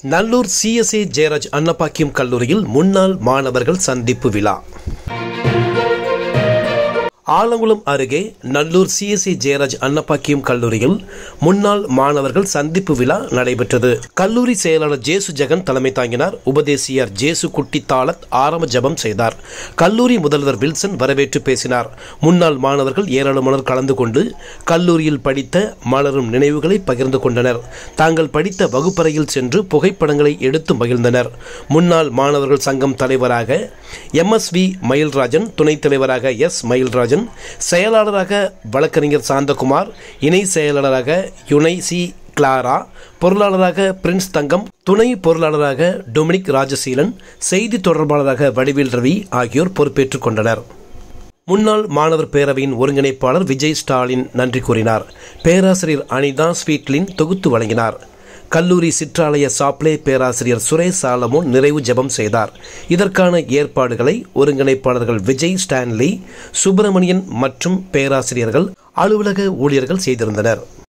Nallur CSA Jayaraj Annabakkiyam கல்லூரியில் முன்னாள் மாணவர்கள் சந்திப்பு விழா ஆலங்குளம் அருகே நல்லூர் சிஎஸ்சி ஜெயராஜ் அன்னப்பாக்கியம் கல்லூரியில் முன்னாள் மாணவர்கள் சந்திப்பு விழா நடைபெற்றது கல்லூரி செயலாளர் ஜேசு ஜெகன் தலைமை தாங்கினார் உபதேசியர் ஜேசு குட்டி தாளத் ஆரம்ப ஜபம் செய்தார் கல்லூரி முதல்வர் வில்சன் வரவேற்று பேசினார் முன்னாள் மாணவர்கள் ஏராளமானோர் கலந்து கொண்டு கல்லூரியில் படித்த மலரும் நினைவுகளை பகிர்ந்து கொண்டனர் தாங்கள் படித்த வகுப்பறையில் சென்று புகைப்படங்களை எடுத்து மகிழ்ந்தனர் முன்னாள் மாணவர்கள் சங்கம் தலைவராக எம் எஸ் வி மயில்ராஜன் துணைத் தலைவராக எஸ் மயில்ராஜன் செயலாளராக வழக்கறிஞர் சாந்தகுமார் இணை செயலாளராக யுனை சி கிளாரா பொருளாளராக பிரின்ஸ் தங்கம் துணை பொருளாளராக டொமினிக் ராஜசீலன் செய்தி தொடர்பாளராக வடிவேல் ரவி ஆகியோர் பொறுப்பேற்றுக் கொண்டனர் முன்னாள் மாணவர் பேரவையின் ஒருங்கிணைப்பாளர் விஜய் ஸ்டாலின் நன்றி கூறினார் பேராசிரியர் அனிதா ஸ்வீட்லின் தொகுத்து வழங்கினார் கல்லூரி சிற்றாலய சாப்ளே பேராசிரியர் சுரேஷ் சாலமோன் நிறைவு ஜெபம் செய்தார் இதற்கான ஏற்பாடுகளை ஒருங்கிணைப்பாளர்கள் விஜய் ஸ்டான்லி சுப்பிரமணியன் மற்றும் பேராசிரியர்கள் அலுவலக ஊழியர்கள் செய்திருந்தனர்